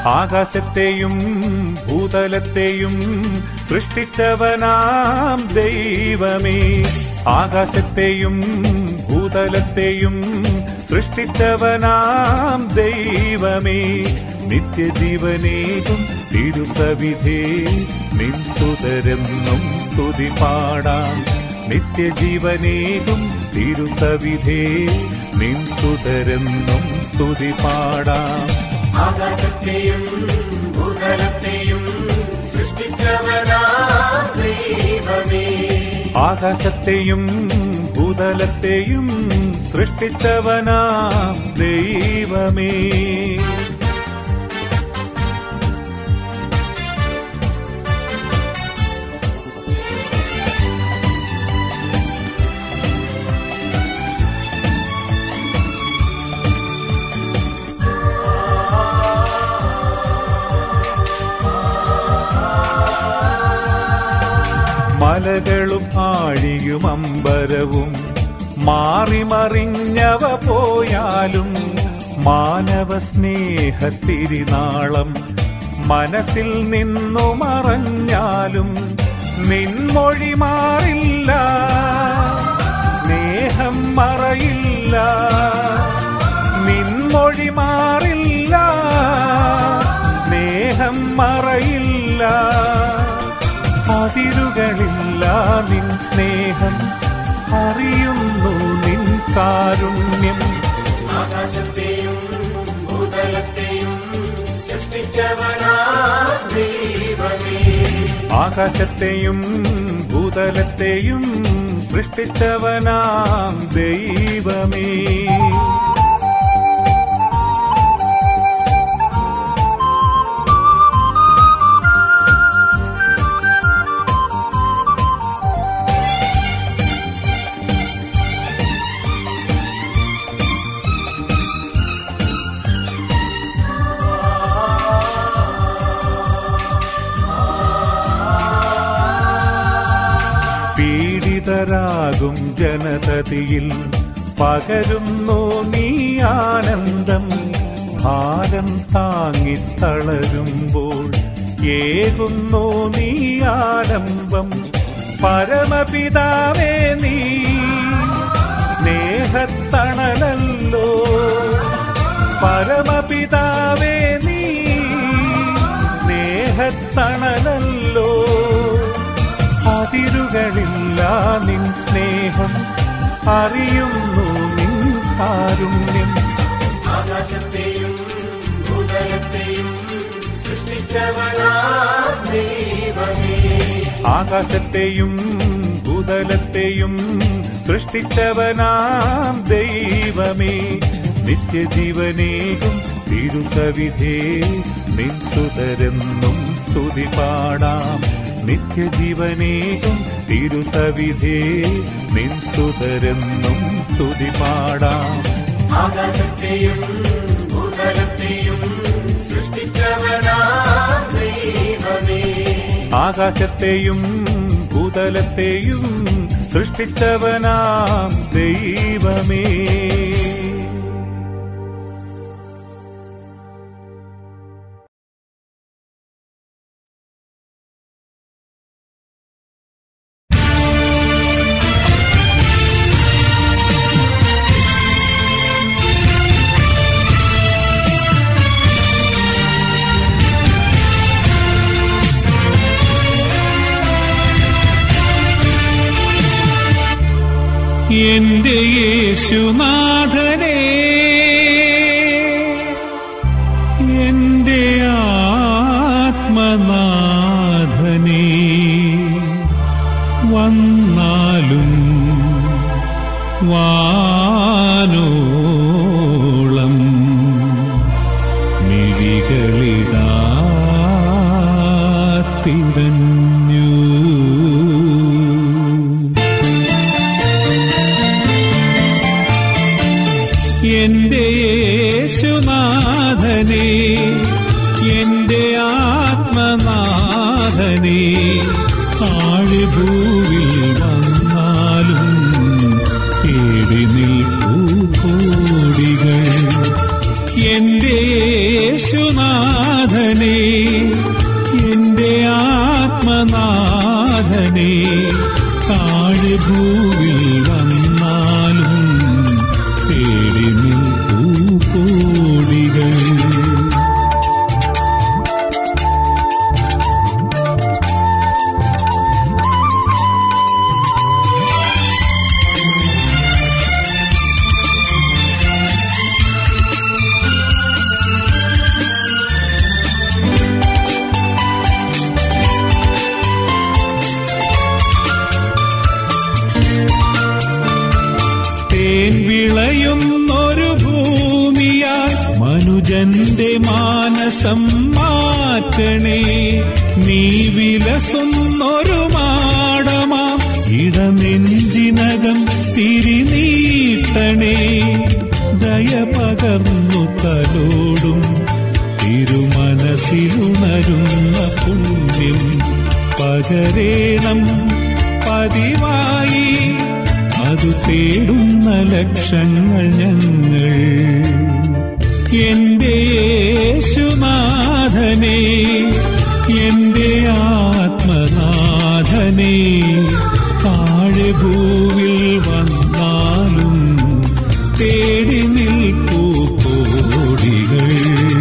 ആകാശത്തെയും ഭൂതലത്തെയും സൃഷ്ടിച്ചവനാം ദൈവമേ ആകാശത്തെയും ഭൂതലത്തെയും സൃഷ്ടിച്ചവനാം ദൈവമേ നിത്യജീവനേകും തിരുസവിധേ നിൻ സുതരെന്നും സ്തുതി പാടാം നിത്യജീവനേകും തിരുസവിധേ നിൻ സുതരെന്നും സ്തുതി പാടാം ആകാശത്തെയും ഭൂതലത്തെയും സൃഷ്ടിച്ചവനാ ദൈവമേ ആകാശത്തെയും ഭൂതലത്തെയും സൃഷ്ടിച്ചവനാം ദൈവമേ മലകളും ആഴിയും അമ്പരവും മാറിമറിഞ്ഞവ പോയാലും മാനവ സ്നേഹത്തിരിനാളം മനസ്സിൽ നിന്നു മറഞ്ഞാലും നിൻമൊഴി മാറില്ല സ്നേഹം മറയില്ല നിൻമൊഴി മാറില്ല സ്നേഹം മറയില്ല അതിരുകളില്ല നിൻ സ്നേഹം അറിയുന്നു നിൻ കാരുണ്യം ആകാശത്തെയും ഭൂതലത്തെയും സൃഷ്ടിച്ചവനാ ദൈവമേ ആകാശത്തെയും ഭൂതലത്തെയും സൃഷ്ടിച്ചവനാം ദൈവമേ പീഡിതരാകും ജനതതിയിൽ പകരുന്നു നീ ആനന്ദം ഭാരം താങ്ങിത്തളരുമ്പോൾ ഏകുന്നു നീ ആലംബം പരമപിതാവേ നീ സ്നേഹത്തണലല്ലോ പരമപിതാവേ നീ സ്നേഹത്തണലല്ലോ അതിരുകളില്ല നിൻ സ്നേഹം അറിയുന്നു നിൻ കാരുണ്യം ആകാശത്തെയും ഭൂതലത്തെയും സൃഷ്ടിച്ചവനാ ദൈവമേ ആകാശത്തെയും ഭൂതലത്തെയും സൃഷ്ടിച്ചവനാം ദൈവമേ നിത്യജീവനേകും തിരുസവിധേ നിൻ സുതരെന്നും സ്തുതി പാടാം നിത്യജീവനേകും തിരുസവിധേ നിൻ സുതരെന്നും സ്തുതി പാടാം ആകാശത്തെയും ഭൂതലത്തെയും സൃഷ്ടിച്ചവനാ ദൈവമേ ആകാശത്തെയും ഭൂതലത്തെയും സൃഷ്ടിച്ചവനാം ദൈവമേ എന്റെ യേശുനാഥനെ എന്റെ ആത്മനാഥനെ വന്നാലും വാനോളം മിഴികളിതാ തിരഞ്ഞു എന്റെ യേശുനാഥനെ എന്റെ ആത്മനാഥനെ ആഴിഭൂവിൽ വന്നാലും തേടി നിൽപ്പൂ കോടികൾ എന്റെ യേശുനാഥനെ യേശുനാഥനെ താഴെ ഭൂവിൽ വന്നാലും തേടി നിൽക്കൂ കോടികൾ തേൻ വിളയുന്നൊരു ഭൂമിയായി മനുജന്റെ മാനസം മാറ്റണേ നീ വിലസുന്നൊരു മാടമാം ഇടനെഞ്ചിനകം തിരിനീട്ടണേ ദയ പകർന്നു തലോടും തിരുമനസിലുണരുന്ന പുണ്യം പകരേണം പതിവായി അത് തേടുന്ന ലക്ഷങ്ങൾ ഞങ്ങൾ എന്റെ യേശുനാഥനെ എന്റെ ആത്മനാഥനെ താഴെ ഭൂവിൽ വന്നാലും തേടി നിൽക്കൂ കോടികൾ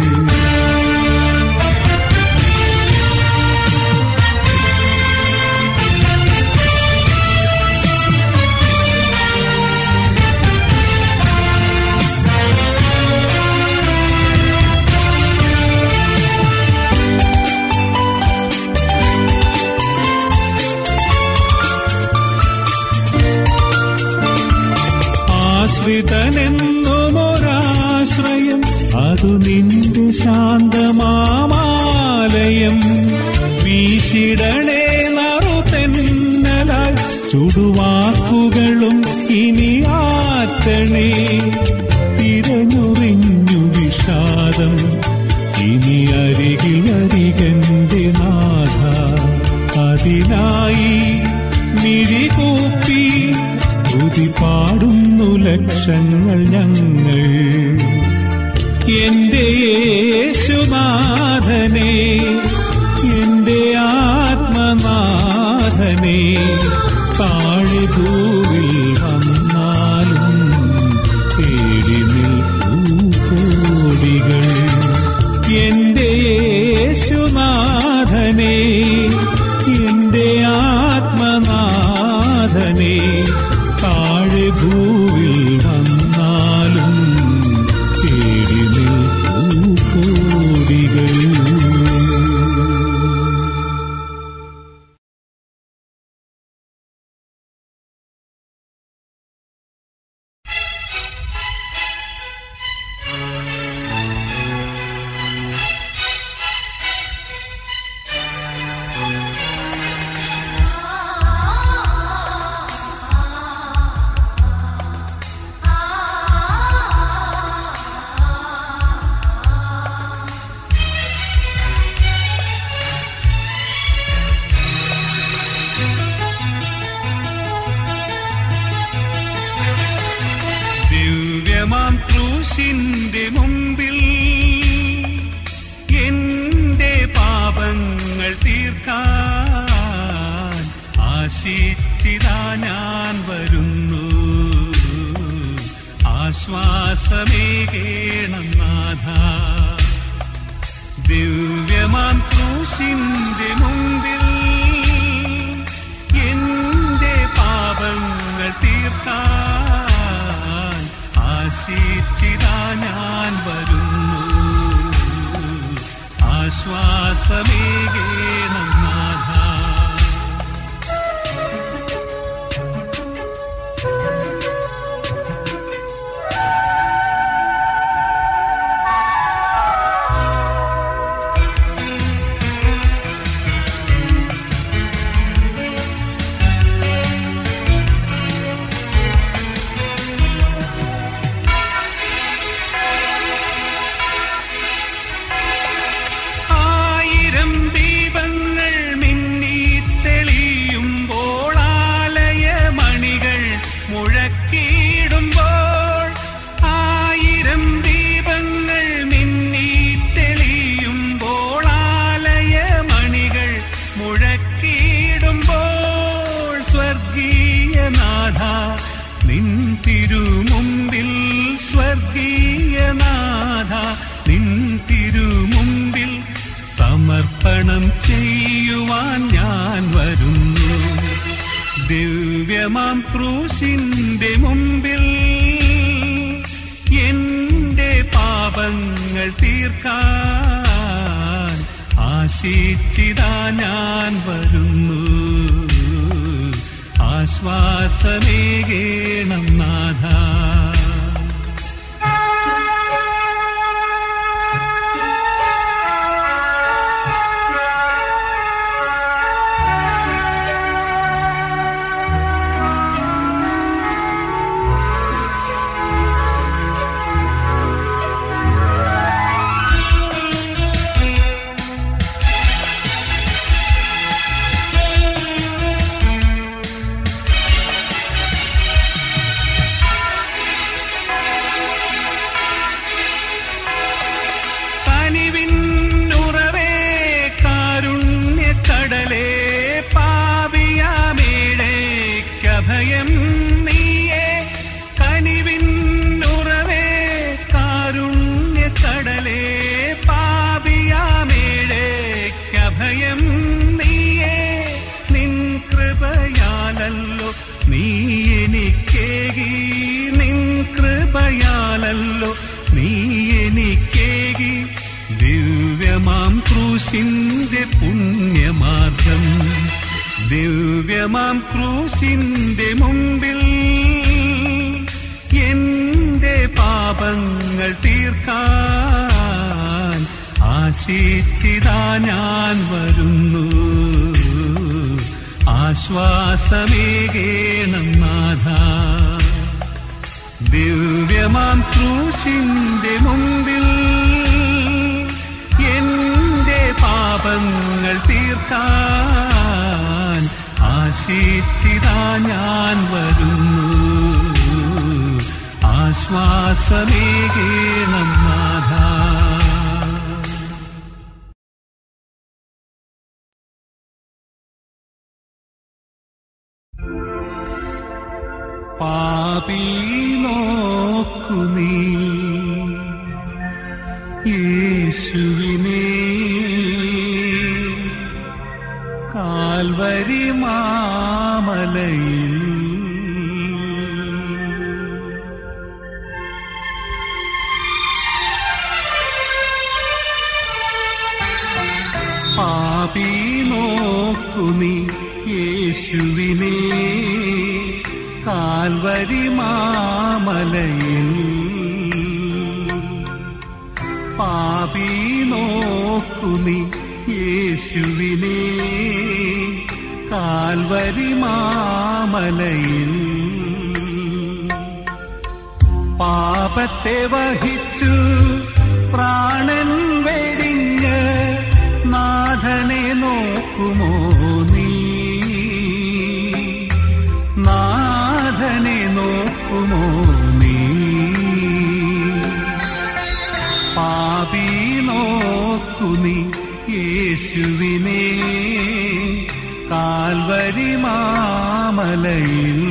ആശ്രിതനെന്നുമൊരാശ്രയം അതു നിന്റെ ശാന്തമാമാലയം വീശിടണേ നറുതെന്നലായി ചുടുവാക്കുകളും ഇനി ആറ്റണേ തിരഞ്ഞുറിഞ്ഞു വിഷാദം ഇനി അരികിൽ അരികന്റെ നാഥ അതിനായി മിഴികൂപ്പി സ്തുതി പാടുന്നു ലക്ഷങ്ങൾ ഞങ്ങൾ എന്റെ യേശുനാഥനെ എന്റെ ആത്മനാഥനെ താഴെ ഭൂവിൽ വന്നാലും തേടി നിൽക്കൂ കോടികൾ എന്റെ യേശുനാഥനെ എന്റെ ആത്മനാഥനെ താഴെ ഭൂവിൽ വന്നാലും തേടി നിൽക്കൂ കോടികൾ ദിവ്യമാം ക്രൂശിന്റെ മുമ്പിൽ എന്റെ പാപങ്ങൾ തീർക്കാൻ ആശിച്ചിതാ ഞാൻ വരുന്നു ആശ്വാസമേകേണം നാഥ ദിവ്യമാം ക്രൂശിന്റെ മുമ്പിൽ എന്റെ പാപങ്ങൾ തീർക്കാൻ ആശിച്ചിതാ ഞാൻ വരുന്നു ആശ്വാസമേകേണം നാഥ ആയിരം ദീപങ്ങൾ തിരുമുമ്പിൽ സ്വർഗീയനാഥ നിൻ തിരുമുമ്പിൽ സമർപ്പണം ചെയ്യുവാൻ ഞാൻ വരുന്നു ദിവ്യമാം ക്രൂശിന്റെ മുമ്പിൽ എന്റെ പാപങ്ങൾ തീർക്കാൻ ആശിച്ചിതാ ഞാൻ വരുന്നു ആശ്വാസമേകേണം നാഥ കനിവിന്നുറവേ കാരുണ്യക്കടലേ പാപിയാമേഴേക്കഭയം നീയേ കനിവിന്നുറവേ കാരുണ്യക്കടലേ പാപിയാമേഴേക്കഭയം നീയേ നിൻ കൃപയാലല്ലോ നീ എനിക്കേകി നിൻ കൃപയാലല്ലോ നീ എനിക്കേകി ദിവ്യമാം ക്രൂശിന്റെ പുണ്യമാർഗം ദിവ്യമാം ക്രൂശിന്റെ മുമ്പിൽ എന്റെ പാപങ്ങൾ തീർക്കാൻ ആശിച്ചിതാ ഞാൻ വരുന്നു ആശ്വാസമേകേണം നാഥ ദിവ്യമാം ക്രൂശിന്റെ മുമ്പിൽ എന്റെ പാപങ്ങൾ തീർക്കാൻ ആശിച്ചിതാ ഞാൻ വരുന്നു ആശ്വാസമേകേണം നാഥ പാപി നോക്കു നീ യേശുവിനെ കാൽവരി മാമലയിൽ പാപി നോക്കു നീ യേശുവിനെ കാൽവരി മാമലയിൽ പാപി നോക്കു നീ യേശുവിനെ കാൽവരി മാമലയിൽ പാപത്തെ വഹിച്ചു പ്രാണൻ വെടിഞ്ഞ് നാഥനെ നോക്കുമോ നീ നാഥനെ നോക്കുമോ നീ പാപി നോക്കു നീ യേശുവിനെ കാൽവരി മാമലയിൽ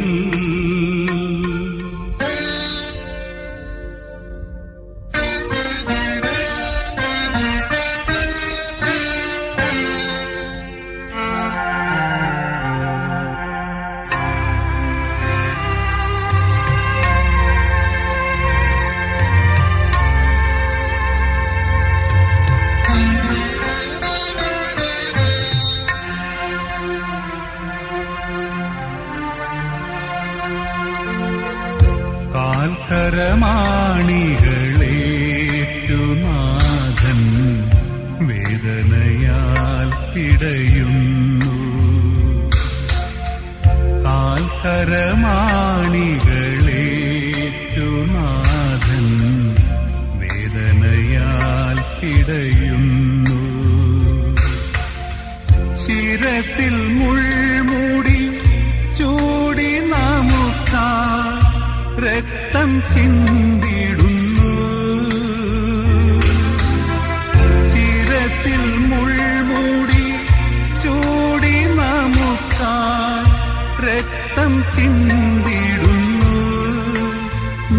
കാൽക്കരമാണികളേറ്റുനാഥൻ വേദനയാൽ പിടയുന്നു കാൽക്കരമാണികളേറ്റുനാഥൻ വേദനയാൽ പിടയുന്നു ശിരസിൽ മുൾമൂടി ചൂടി നമുക്കാ രക്തം ചിന്തിടുന്നു ശിരസിൽ മുൾമൂടി ചൂടി നമുക്കാ രക്തം ചിന്തിടുന്നു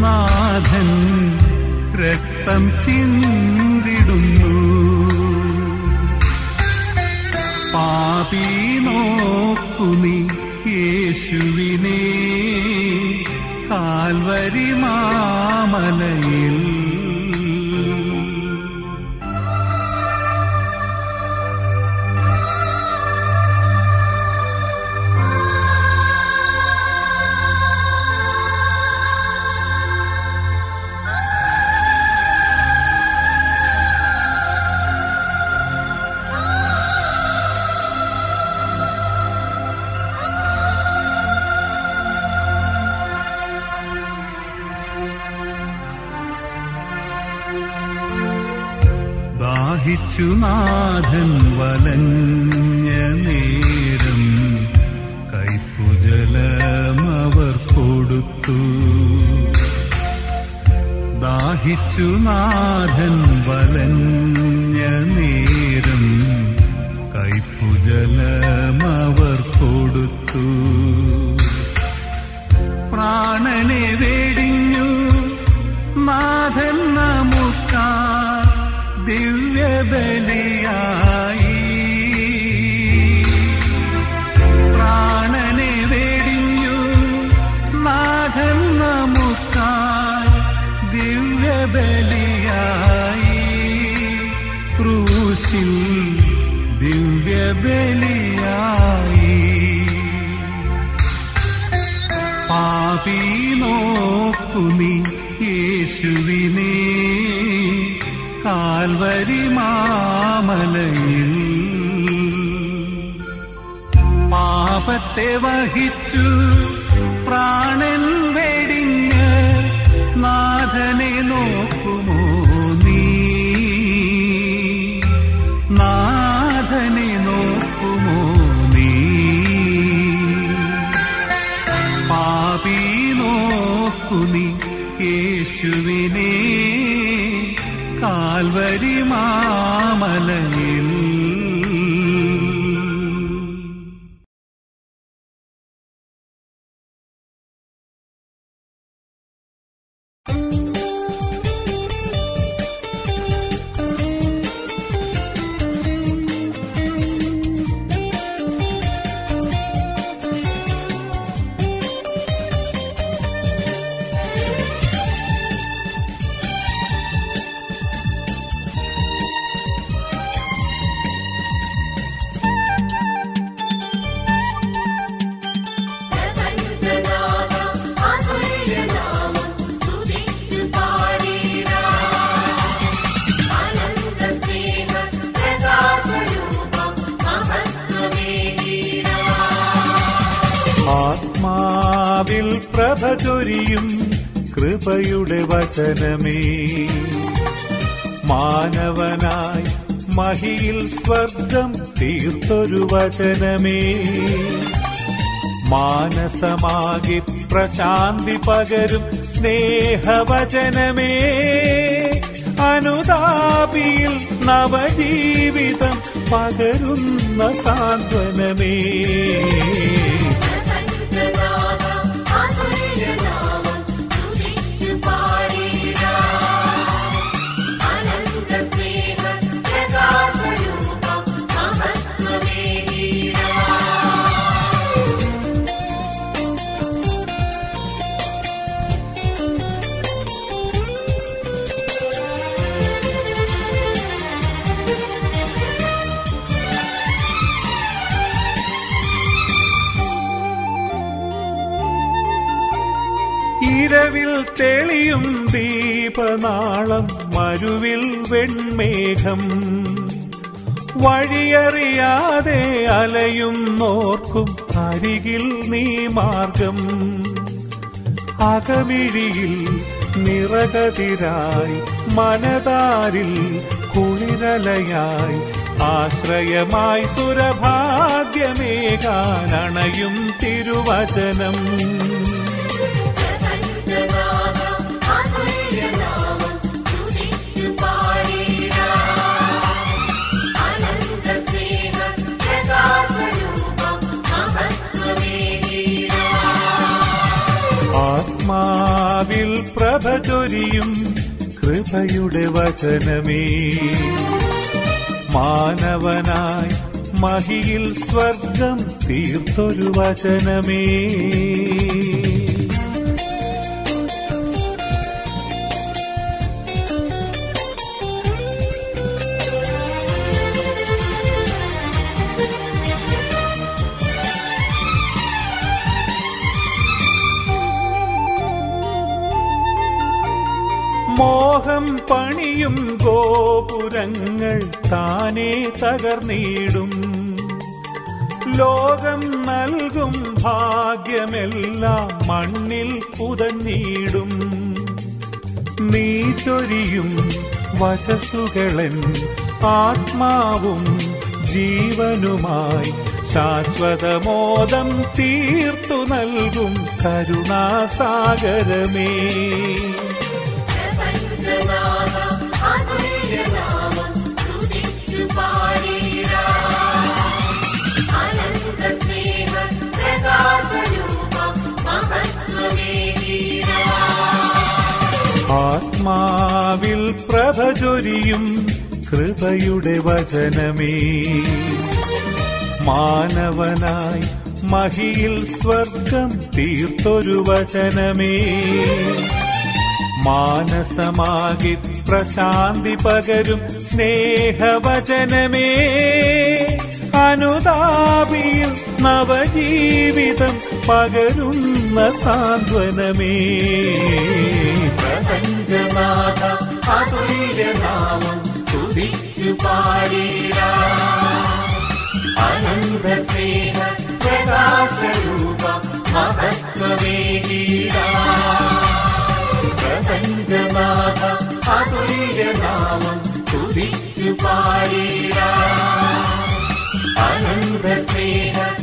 നാഥൻ രക്തം ചിന്തിടുന്നു പാപി നോക്കുനി യേശുവിനെ കാൽവരി മാമലയിൽ ദാഹിച്ചു നാഥൻ വലഞ്ഞ നേരം കൈപ്പുജലമവർ കൊടുത്തു ദാഹിച്ചു നാഥൻ വലഞ്ഞ നേരം കൈപ്പുജലമവർ കൊടുത്തു പ്രാണനെ വേടിഞ്ഞു നാഥൻ നമുക്കാ ദിവ്യബലിയായി പ്രാണനെ വേടിഞ്ഞു നാഥൻ നമുക്കായി ദിവ്യബലിയായി ക്രൂശിൽ ദിവ്യബലിയായി പാപി നോക്കുനി യേശുവിനെ കാൽവരി മാമലയിൽ പാപത്തെ വഹിച്ചു പ്രാണൻ വെടിഞ്ഞ് നാഥനെ നോക്കുമോ നീ നാഥനെ നോക്കുമോ നീ പാപി നോക്കുനി യേശുവിനെ കാൽവരി മാമലയിൽ പ്രപഞ്ചനാഥം അതുല്യനാമം സ്തുതിച്ചു പാടിടാം. അനന്തസ്നേഹ പ്രകാശരൂപം മഹത്വമേകിടാം. ആത്മാവിൽ പ്രഭ ചൊരിയും കൃപയുടെ വചനമേ മാനവനായി മഹിയിൽ സ്വർഗം തീർത്തൊരു വചനമേ മാനസമാകി പ്രശാന്തി പകരും സ്നേഹവചനമേ അനുതാപിയിൽ നവജീവിതം പകരുന്ന സാന്ത്വനമേ പ്രപഞ്ചനാഥം അതുല്യനാമം സ്തുതിച്ചു പാടിടാം. അനന്തസ്നേഹ പ്രകാശരൂപം മഹത്വമേകിടാം. ഇരവിൽ തെളിയും ദീപനാളം മരുവിൽ വെൺമേഘം വഴിയറിയാതെ അലയും നോർക്കും അരികിൽ നീ മാർഗം അകമിഴിയിൽ നിറകതിരായി മനതാരിൽ കുളിരലയായി ആശ്രയമായി സുരഭാഗ്യമേകാനണയും തിരുവചനം പ്രപഞ്ചനാഥം അതുല്യനാമം സ്തുതിച്ചു പാടിടാം. അനന്തസ്നേഹ പ്രകാശരൂപം മഹത്വമേകിടാം. ആത്മാവിൽ പ്രഭ ചൊരിയും കൃപയുടെ വചനമേ മാനവനായി മഹിയിൽ സ്വർഗം തീർത്തൊരു വചനമേ മോഹം പണിയും ഗോപുരങ്ങൾ താനേ തകർന്നിടും ലോകം നൽകും ഭാഗ്യമെല്ലാം മണ്ണിൽ പുതഞ്ഞിടും നീ ചൊരിയും വചസ്സുകളൻ ആത്മാവും ജീവനുമായി ശാശ്വതമോദം തീർത്തു നൽകും കരുണാസാഗരമേ പ്രപഞ്ചനാഥ അതുല്യനാമം സ്തുതിച്ചു പാടിയിടാ. അനന്ത സ്നേഹ പ്രകാശരൂപം മഹത്വമേകീടാ. ആത്മാവിൽ പ്രഭ ചൊരിയും കൃപയുടെ വചനമേ മാനവനായി മഹിയിൽ സ്വർഗം തീർത്തൊരു വചനമേ മാനസമാകി പ്രശാന്തി പകരും സ്നേഹവചനമേ അനുതാപിയിൽ നവജീവിതം പകരുന്ന സാന്ത്വനമേ പ്രപഞ്ചനാഥ അതുല്യനാമം സ്തുതിച്ചു പാടിടാ അനന്ത സ്നേഹ പ്രകാശരൂപ മഹത്വമേകീടാ പ്രപഞ്ചനാഥ അതുല്യനാമം സ്തുതിച്ചു പാടിടാ അനന്ത സ്നേഹ